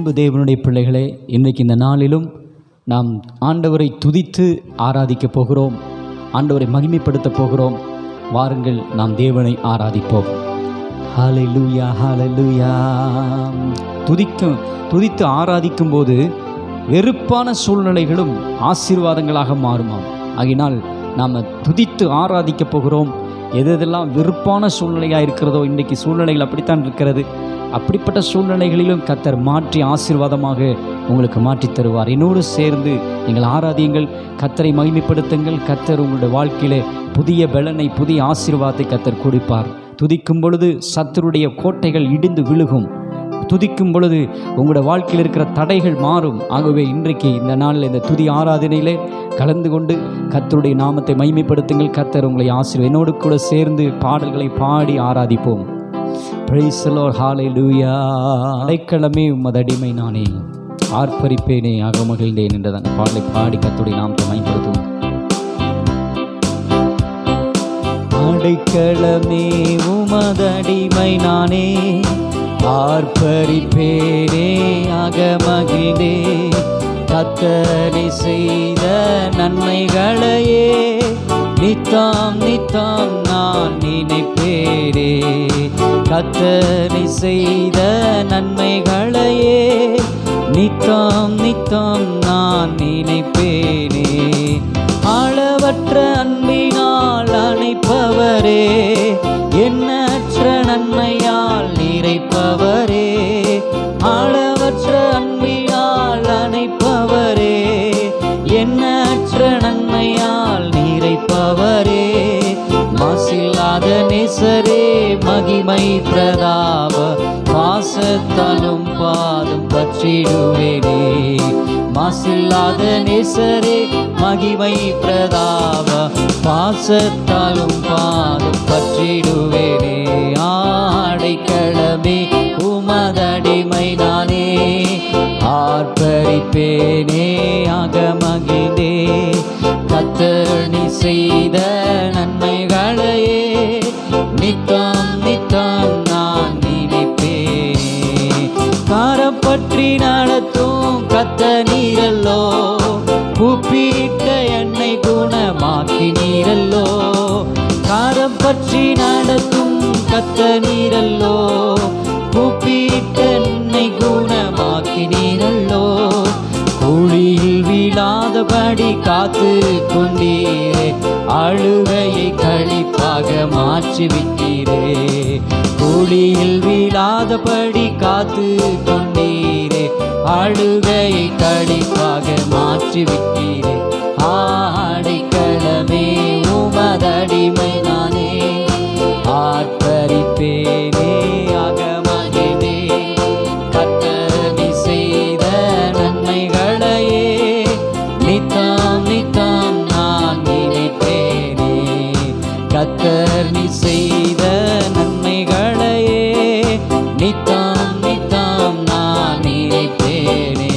அன்பு தேவனுடைய பிள்ளைகளே இன்றைக்கு இந்த நாளிலும் நாம் ஆண்டவரை துதித்து ஆராதிக்கப் போகிறோம் ஆண்டவரை மகிமைப்படுத்த போகிறோம் வாருங்கள் நாம் தேவனை ஆராதிப்போம் ஹalleluya ஹalleluya துதிக்கும் துதித்து ஆராதிக்கும் போது வெறுப்பான சூழ்நிலைகளும் ஆசீர்வாதங்களாக மாறுமாம் ஆகினால் நாம் துதித்து ஆராதிக்கப் போகிறோம் எது எதெல்லாம் வெறுப்பான சூழ்நிலையாக இருக்கிறதோ இன்றைக்கி சூழ்நிலைகள் அப்படித்தான் இருக்கிறது அப்படிப்பட்ட சூழ்நிலைகளிலும் கத்தர் மாற்றி ஆசீர்வாதமாக உங்களுக்கு மாற்றித் தருவார் என்னோடு சேர்ந்து நீங்கள் ஆராதியுங்கள் கத்தரை மகிமைப்படுத்துங்கள் கத்தர் உங்களுடைய வாழ்க்கையிலே புதிய பலனை புதிய ஆசீர்வாதத்தை கத்தர் கொடுப்பார் துதிக்கும் பொழுது சத்தருடைய கோட்டைகள் இடிந்து விழுகும் துதிக்கும் பொழுது உங்களோட வாழ்க்கையில் இருக்கிற தடைகள் மாறும் ஆகவே இன்றைக்கு இந்த நாளில் இந்த துதி ஆராதனையிலே கலந்து கொண்டு கத்தருடைய நாமத்தை மகிமைப்படுத்துங்கள் கத்தர் உங்களை ஆசீர்வ என்னோடு கூட சேர்ந்து பாடல்களை பாடி ஆராதிப்போம் பிரைசலோர் ஹாலை லூயா அடைக்கலமே உமது அடிமை நானே ஆர்ப்பரிப்பேனே அகமகிழ்ந்தேன் என்றதான் பாடலை பாடி கத்தருடைய நாமத்தை மகிமைப்படுத்துவோம் அடைக்கலமே உமதடிமை நானே ஆர்ப்பரிப்பேனே அகமகிழ்ந்தே கத்தனை செய்த நன்மைகளையே நித்தாம் நித்தாம் நான் நினைப்பேனே கத்தனை செய்த நன்மைகளையே நித்தாம் நித்தாம் நான் நினைப்பேனே அளவற்ற அன்பினால் அணைப்பவரே எண்ணற்ற நன்மையால் நிறைப்பவரே அளவற்ற அன்பினால் அணைப்பவரே எண்ணற்ற நன்மையால் நிறைப்பவரே மாசில்லாத நேசரே மகிமை பிரதாப பாசத்தாலும் பாதம் பற்றிடுவேனே மாசில்லாத நேசரே மகிமை பிரதாப பாசத்தாலும் பாதம் பற்றிடுவேனே ஆடைக்கிழமே உமதடிமை நானே ஆர்ப்பரிப்பேனே அகமகிழ்ந்தே கத்தணி செய்த நன்மைகளையே நித்தம் நித்தம் நான் நினைப்பேனே காரப்பற்றி நடத்தும் கத்த நீரல்லோ கூப்பிட்ட என்னை குணமாக்கி நீரல்லோ காரம் பற்றி நடத்தும் கத்த நீரல்லோ கூப்பிட்ட என்னை குணமாக்கி நீரல்லோ குழியில் வீழாதபடி காத்து கொண்டீரே அழுகையை கழிப்பாக மாற்றி விட்டீரே குழியில் வீழாதபடி காத்து கொண்டீரே அழுகையை கழிப்பாக மாற்றி விட்டீரே ஆடைக்களமே உமதடிமை நானே ஆர்ப்பரிப்பேனே அகமகிழ்ந்தே கத்தனி செய்த நன்மைகளையே நித்தாம் நித்தாம் நான் நினைப்பேனே கத்தர் நீ செய்த நன்மைகளையே நித்தாம் நித்தாம் நான் நினைப்பேனே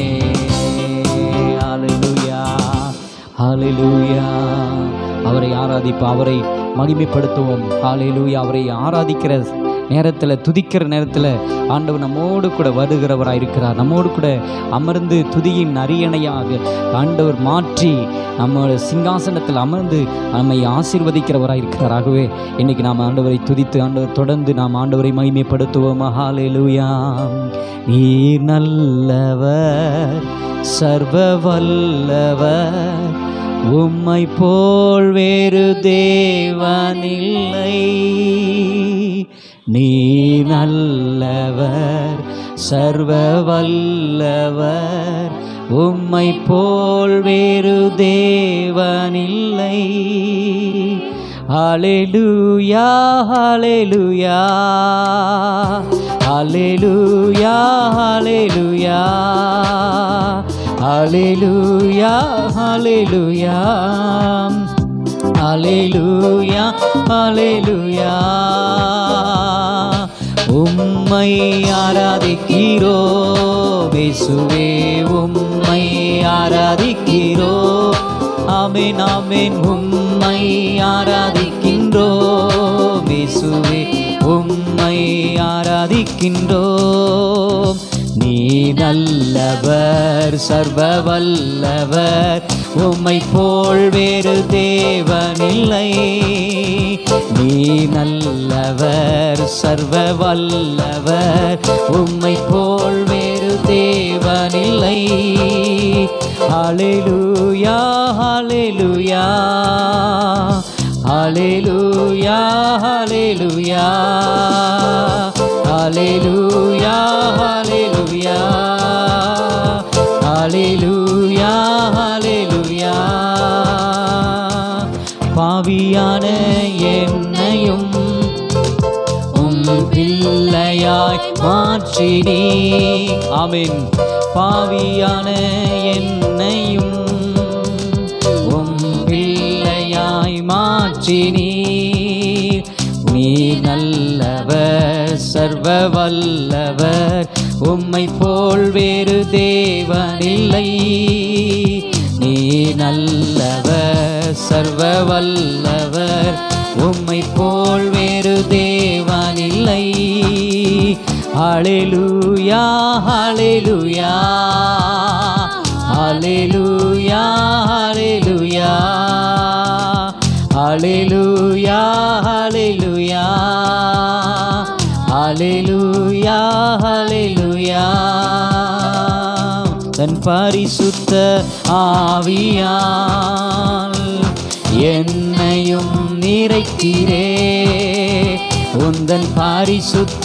ஹalleluya ஹalleluya அவரை ஆராதிப்ப அவரை மகிமைப்படுத்துவோம் ஹalleluya அவரை ஆராதிக்கிற நேரத்தில் துதிக்கிற நேரத்தில் ஆண்டவர் நம்மோடு கூட வருகிறவராக இருக்கிறார் நம்மோடு கூட அமர்ந்து துதியின் அரியணையாக ஆண்டவர் மாற்றி நம்ம சிங்காசனத்தில் அமர்ந்து நம்மை ஆசீர்வதிக்கிறவராக இருக்கிறார் ஆகவே இன்னைக்கு நாம் ஆண்டவரை துதித்து ஆண்டவர் தொடர்ந்து நாம் ஆண்டவரை மகிமைப்படுத்துவோம் ஹalleluya நீர் நல்லவர் சர்வ வல்லவர் உம்மை போல் வேறு தேவனில்லை நீ நல்லவர் சர்வ வல்லவர் உம்மை போல் வேறு தேவனில்லை ஹalleluya ஹalleluya ஹalleluya ஹalleluya ஹalleluya ஹalleluya ஹalleluya ஹalleluya உம்மை ஆராதிக்கிறோ இயேசுவே உம்மை ஆராதிக்கிறோ ஆமென் ஆமென் உம்மை ஆராதிக்கின்றோ இயேசுவே உம்மை ஆராதிக்கின்றோம் நீ நல்லவர் சர்வ வல்லவர் உம்மை போல் வேறு தேவனில்லை நீ நல்லவர் சர்வ வல்லவர் உம்மை போல் வேறு தேவனில்லை ஹalleluya ஹalleluya ஹalleluya ஹalleluya ஹalleluya ஹalleluya ஹalleluya ஹalleluya பாவியான என்னையும் உம் பிள்ளையாய் மாற்றினே ஆமென் பாவியான என்னையும் உம் பிள்ளையாய் மாற்றினே நீ நல்லவர் சர்வ வல்லவர் உம்மை போல் வேறு தேவனில்லை நீ நல்லவர் சர்வ வல்லவர் உம்மை போல் வேறு தேவனில்லை ஹalleluya ஹalleluya ஹalleluya ஹalleluya ஹalleluya ஹalleluya ஹalleluya ஹalleluya தன் பரிசுத்த ஆவியால் என்னையும் நிறைக்கிறே உந்தன் பரிசுத்த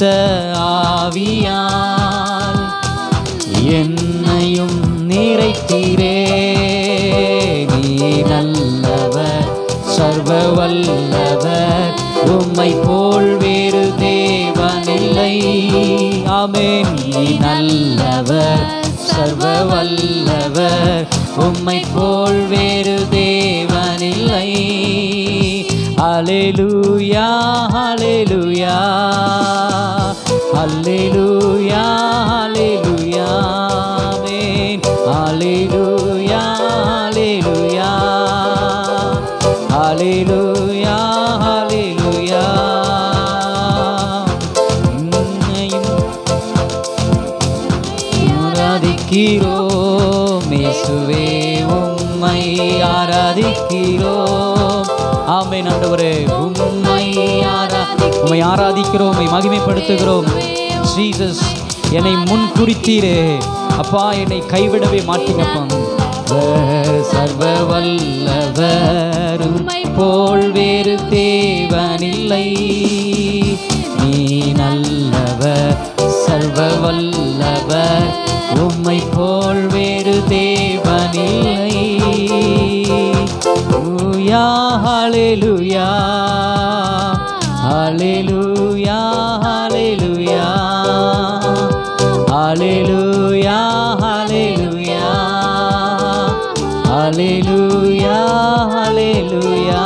ஆவியால் என்னையும் நிறைத்தீரே நீ நல்லவர் சர்வ வல்லவர் உம்மை போல் வேறு தேவனில்லை ஆமென் நீ நல்லவர் சர்வ வல்லவர் உம்மை போல் வேறு தேவனில்லை ஹalleluya ஹalleluya ஹalleluya ஹalleluya ஆமென் ஹalleluya ஹalleluya ஹalleluya ஹalleluya இன்னையும் ஆராதிக்கிறோம் இயேசுவே உம்மை ஆராதிக்கிறோம் ஆமென் ஆண்டவரே உம்மை ஆரா உம்மை ஆராதிக்கிறோம் உம்மை மகிமைப்படுத்துகிறோம் ஜீசஸ் என்னை முன் குறித்தீரே அப்பா என்னை கைவிடவே மாட்டீங்கப்பா சர்வ வல்லவர் உம்மை போல் வேறு தேவனில்லை நீ நல்லவர் சர்வ வல்லவர் உம்மை போல் வேறு தேவனில்லை ஹalleluya ஹalleluya ஹalleluya ஹalleluya ஹalleluya ஹalleluya ஹalleluya ஹalleluya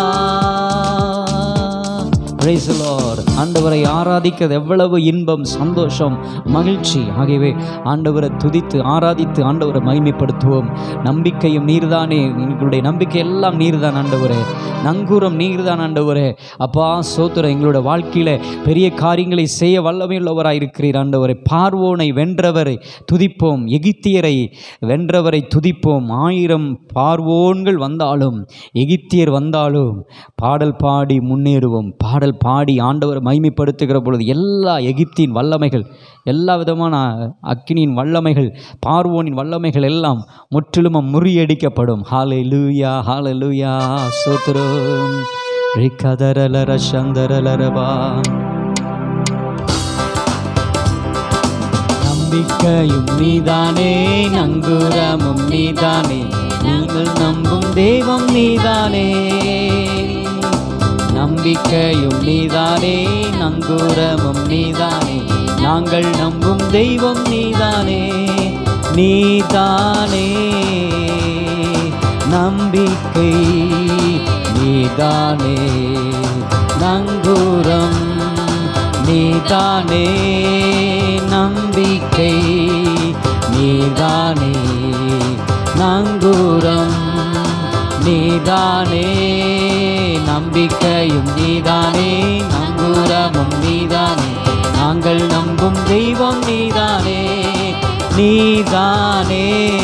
Praise the Lord. ஆண்டவரை ஆராதிக்கிறது எவ்வளவு இன்பம் சந்தோஷம் மகிழ்ச்சி ஆகியவை ஆண்டவரை துதித்து ஆராதித்து ஆண்டவரை மகிமைப்படுத்துவோம் நம்பிக்கையும் நீர்தானே எங்களுடைய நம்பிக்கை எல்லாம் நீர்தான் ஆண்டவரே நங்கூரம் நீர்தான் ஆண்டவரே அப்பா சோத்திரம் எங்களோட வாழ்க்கையில பெரிய காரியங்களை செய்ய வல்லமையுள்ளவராய் இருக்கிறீர் ஆண்டவரை பார்வோனை வென்றவரை துதிப்போம் எகிப்தியரை வென்றவரை துதிப்போம் ஆயிரம் பார்வோன்கள் வந்தாலும் எகிப்தியர் வந்தாலும் பாடல் பாடி முன்னேறுவோம் பாடல் பாடி ஆண்டவரை மகிமைப்படுத்துகிற பொழுது எல்லா எகிப்தின் வல்லமைகள் எல்லா விதமான அக்கினியின் வல்லமைகள் பார்வோனின் வல்லமைகள் எல்லாம் முற்றிலும் முறியடிக்கப்படும் ஹாலே லூயா ஹாலே லூயா சோத்திரம் ரிகதரலர சந்தரலரபா நம்பிக்கையும் நீதானே நங்குரமும் நீதானே நீங்கள் நம்பும் தெய்வம் நீதானே நம்பிக்கையும் நீதானே நங்கூரமும் நீதானே நாங்கள் நம்பும் தெய்வம் நீதானே நீதானே நம்பிக்கை நீதானே நங்கூரம் நீதானே நம்பிக்கை நீதானே நங்கூரம் நீதானே நம்பிக்கையும் நீதானே நங்கூரமும் நீதானே நாங்கள் நம்பும் தெய்வம் நீதானே நீதானே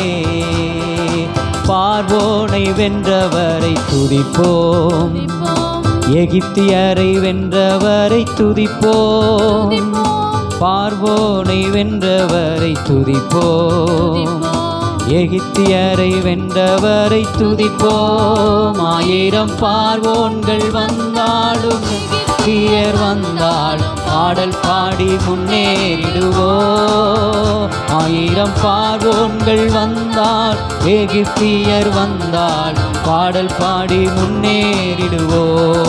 பார்வோனை வென்றவரை துதிப்போம் எகிப்தியரை வென்றவரை துதிப்போம் பார்வோனை வென்றவரை துதிப்போம் எகிப்தியரை வென்றவரை துதிப்போம் ஆயிரம் பார்வோன்கள் வந்தாலும் எகிப்தியர் வந்தாலும் பாடல் பாடி முன்னேறிடுவோ ஆயிரம் பார்வோன்கள் வந்தால் எகிப்தியர் வந்தால் பாடல் பாடி முன்னேறிடுவோ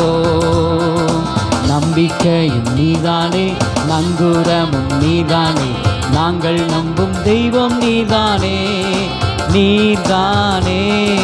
நம்பிக்கையும் நீதானே நங்குரமும் நீதானே நாங்கள் நம்பும் தெய்வம் நீதானே நீதானே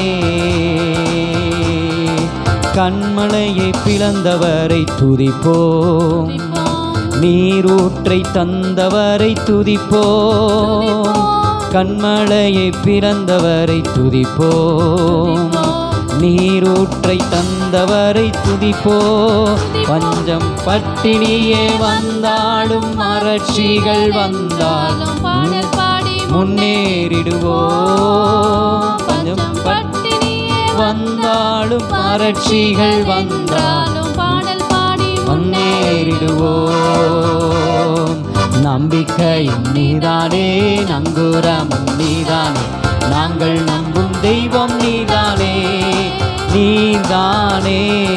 கண்மலையை பிளந்தவரை துதிப்போம் நீரூற்றை தந்தவரை துதிப்போம் கண்மலையை பிறந்தவரை துதிப்போம் நீரூற்றை தந்தவரை துதிப்போ பஞ்சம் பட்டினியே வந்தாலும் மரட்சிகள் வந்தாலும் பாடல் பாடி முன்னேறிடுவோ பஞ்சம் பட்டினியே வந்தாலும் மரட்சிகள் வந்தால் வந்தாலும் பாடல் பாடி முன்னேறிடுவோம் நம்பிக்கையும் நீதானே நங்குரமும் நீதானே நாங்கள் நம்பும் தெய்வம் நீதானே நீதானே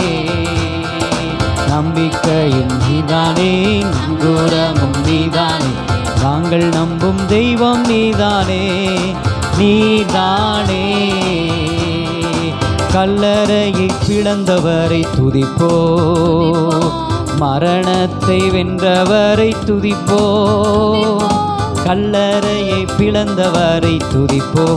நம்பிக்கையும் நீதானே நங்குரமும் நீதானே நாங்கள் நம்பும் தெய்வம் நீதானே நீதானே கல்லறையை பிளந்தவரை துதிப்போ மரணத்தை வென்றவரை துதிப்போ கல்லறையை பிளந்தவரை துதிப்போ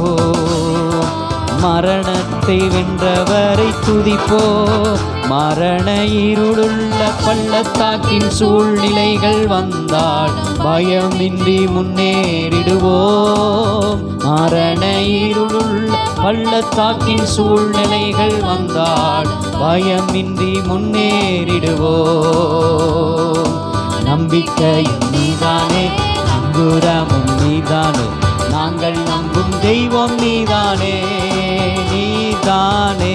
மரணத்தை வென்றவரை துதிப்போ மரண இருளுள்ள பள்ளத்தாக்கின் சூழ்நிலைகள் வந்தால் பயமின்றி முன்னேறிடுவோம் மரண இருளுள்ள பள்ளத்தாக்கின் சூழ்நிலைகள் வந்தால் பயமின்றி முன்னேறிடுவோம் நம்பிக்கையும் நீதானே நங்குரமும் நீதானே நாங்கள் நம்பும் தெய்வம் நீதானே நீதானே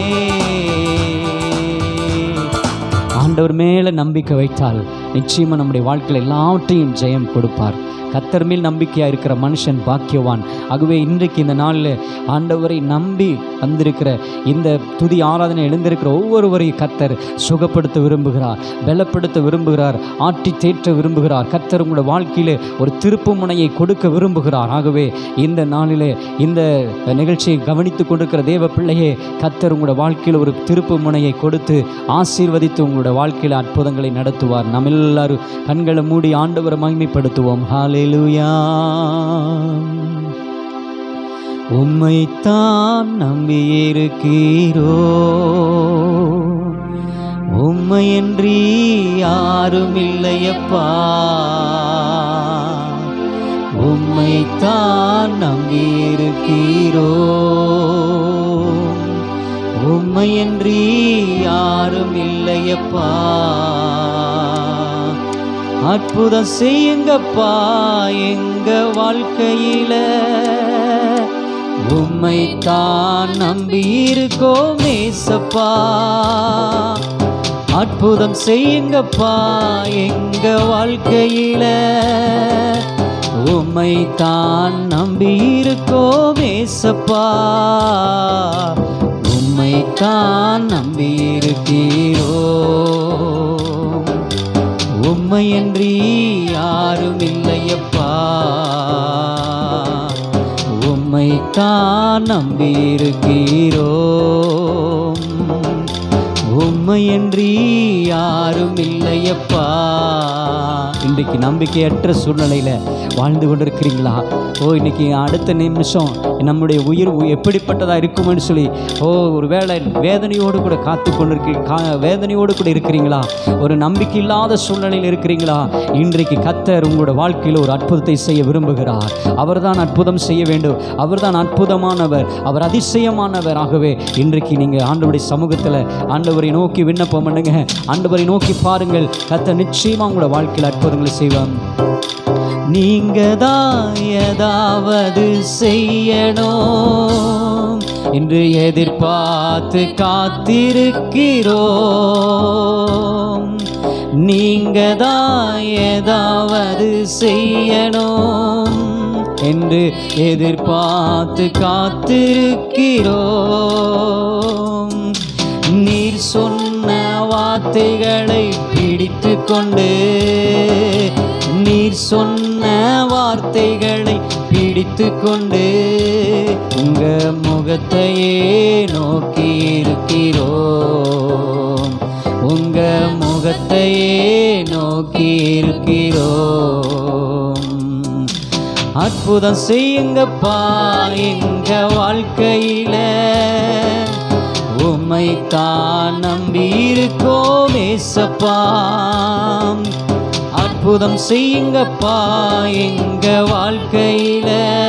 ஆண்டவர் மேலே நம்பிக்கை வைத்தால் நிச்சயமாக நம்முடைய வாழ்க்கையில் எல்லாவற்றையும் ஜெயம் கொடுப்பார் கத்தர் மேல் நம்பிக்கையாக இருக்கிற மனுஷன் பாக்கியவான் ஆகவே இன்றைக்கு இந்த நாளில் ஆண்டவரை நம்பி வந்திருக்கிற இந்த துதி ஆராதனை எழுந்திருக்கிற ஒவ்வொருவரையும் கத்தர் சுகப்படுத்த விரும்புகிறார் பலப்படுத்த விரும்புகிறார் ஆட்டி தேற்ற விரும்புகிறார் கத்தர் உங்களோட வாழ்க்கையில் ஒரு திருப்பு முனையை கொடுக்க விரும்புகிறார் ஆகவே இந்த நாளிலே இந்த நிகழ்ச்சியை கவனித்து கொண்டிருக்கிற தேவ பிள்ளையே கத்தர் உங்களோட வாழ்க்கையில் ஒரு திருப்பு முனையை கொடுத்து ஆசீர்வதித்து உங்களோட வாழ்க்கையில் அற்புதங்களை நடத்துவார் நம்ம எல்லாரும் கண்களை மூடி ஆண்டவரை மகிமைப்படுத்துவோம் ஹalleluya உம்மைத்தான் நம்பியிருக்கிறோ உம்மையன்றி யாரும் இல்லையப்பா உம்மைத்தான் நம்பியிருக்கிறோ உம்மையன்றி யாரும் இல்லையப்பா அற்புதம் செய்யுங்கப்பா எங்க வாழ்க்கையில உம்மைத்தான் நம்பி இருக்கோம் மேசப்பா அற்புதம் செய்யுங்கப்பா எங்க வாழ்க்கையில உம்மைத்தான் நம்பி இருக்கோம் மேசப்பா உம்மைத்தான் நம்பி இருக்கிறோம் உம்மையன்றி யாரும் இல்லையப்பா உம்மைத்தான் நம்பியிருக்கிறோம் உம்மையன்றி யாரும் இல்லையப்பா இன்றைக்கு நம்பிக்கையற்ற சூழ்நிலையில் வாழ்ந்து கொண்டிருக்கிறீங்களா ஓ இன்னைக்கு அடுத்த நிமிஷம் நம்முடைய உயிர் உ- எப்படிப்பட்டதாக இருக்கும்னு சொல்லி ஓ ஒரு வேளை வேதனையோடு கூட காத்து கொண்டிருக்க கா வேதனையோடு கூட இருக்கிறீங்களா ஒரு நம்பிக்கை இல்லாத சூழ்நிலையில் இருக்கிறீங்களா இன்றைக்கு கத்தர் உங்களோட வாழ்க்கையில் ஒரு அற்புதத்தை செய்ய விரும்புகிறார் அவர்தான் அற்புதம் செய்ய வேண்டும் அவர்தான் அற்புதமானவர் அவர் அதிசயமானவர் ஆகவே இன்றைக்கு நீங்கள் ஆண்டவருடைய சமூகத்தில் ஆண்டவரை நோக்கி விண்ணப்பம் பண்ணுங்க ஆண்டவரை நோக்கி பாருங்கள் கத்தர் நிச்சயமாக உங்களோட வாழ்க்கையில் அற்புதங்களை செய்வான் நீங்க தான் ஏதாவது செய்யணும் என்று எதிர்பார்த்து காத்திருக்கிறோம் நீங்க தான் ஏதாவது செய்யணும் என்று எதிர்பார்த்து காத்திருக்கிறோம் நீர் சொன்ன வார்த்தைகளை பிடித்து கொண்டு நீர் சொன்ன வார்த்தைகளை பிடித்து கொண்டு உங்க முகத்தையே நோக்கி இருக்கிறோம் உங்க முகத்தையே நோக்கி இருக்கிறோம் அற்புதம் செய்யுங்கப்பா எங்க வாழ்க்கையில உம்மை தான் நம்பி இருக்கோம் ஏசப்பா அற்புதம் செய்யுங்கப்பா எங்க வாழ்க்கையில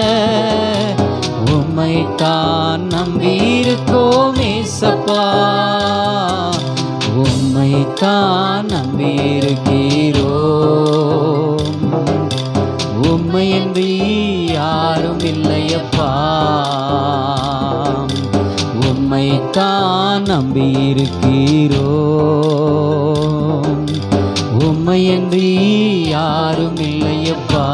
உம்மை தான் நம்பி இருக்கோம் ஏசப்பா உம்மை தான் நம்பி இருக்கிறோம் உம்மை என்று யாரும் இல்லையப்பா உம்மை தான் நம்பி இருக்கிறோம் உம்மை என்று யாரும் இல்லையப்பா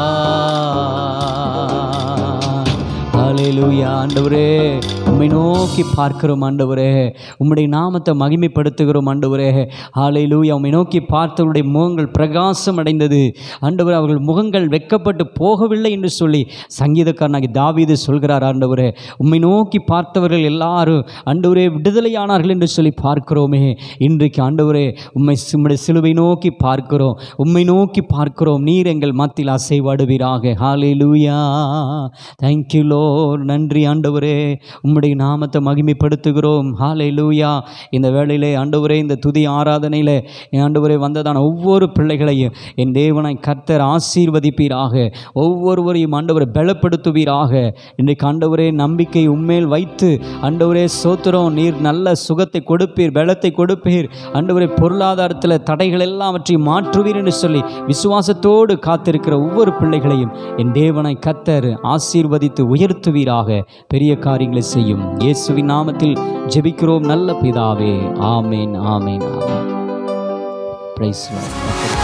ஹalleluya ஆண்டவரே உம்மை நோக்கி பார்க்கிறோம் ஆண்டவரே உம்முடைய நாமத்தை மகிமைப்படுத்துகிறோம் ஆண்டவரே ஹalleluya உம்மை நோக்கி பார்த்தவருடைய முகங்கள் பிரகாசம் அடைந்தது ஆண்டவரே அவர்கள் முகங்கள் வெட்கப்பட்டு போகவில்லை என்று சொல்லி சங்கீதக்காரனாகி தாவீது சொல்கிறார் ஆண்டவரே உம்மை நோக்கி பார்த்தவர்கள் எல்லாரும் ஆண்டவரே விடுதலையானார்கள் என்று சொல்லி பார்க்கிறோமே இன்றைக்கு ஆண்டவரே உம்மை உம்முடைய சிலுவை நோக்கி பார்க்கிறோம் உம்மை நோக்கி பார்க்கிறோம் நீர் எங்கள் மத்தியில் அசைவாடுவீராக ஹalleluya thank you lord நன்றி ஆண்டவரே உம்முடைய நாமத்தை மகிமைப்படுத்துகிறோம் ஹalleluya இந்த வேளையிலே ஆண்டவரே இந்த துதி ஆராதனையில் என் ஆண்டவரே வந்ததான ஒவ்வொரு பிள்ளைகளையும் என் தேவனாய் கர்த்தர் ஆசீர்வதிப்பீராக ஒவ்வொருவரையும் ஆண்டவரை பலப்படுத்துவீராக இன்றைக்கு ஆண்டவரே நம்பிக்கை உண்மையில் வைத்து ஆண்டவரே சோத்திரம் நீர் நல்ல சுகத்தை கொடுப்பீர் பலத்தை கொடுப்பீர் ஆண்டவரே பொருளாதாரத்தில் தடைகள் எல்லாவற்றையும் மாற்றுவீர் என்று சொல்லி விசுவாசத்தோடு காத்திருக்கிற ஒவ்வொரு பிள்ளைகளையும் என் தேவனாய் கர்த்தர் ஆசீர்வதித்து உயர்த்துவீராக பெரிய காரியங்களை செய்யும் இயேசுவின் நாமத்தில் ஜெபிக்கிறோம் நல்ல பிதாவே ஆமேன் ஆமேன் ஆமேன் பிரைஸ்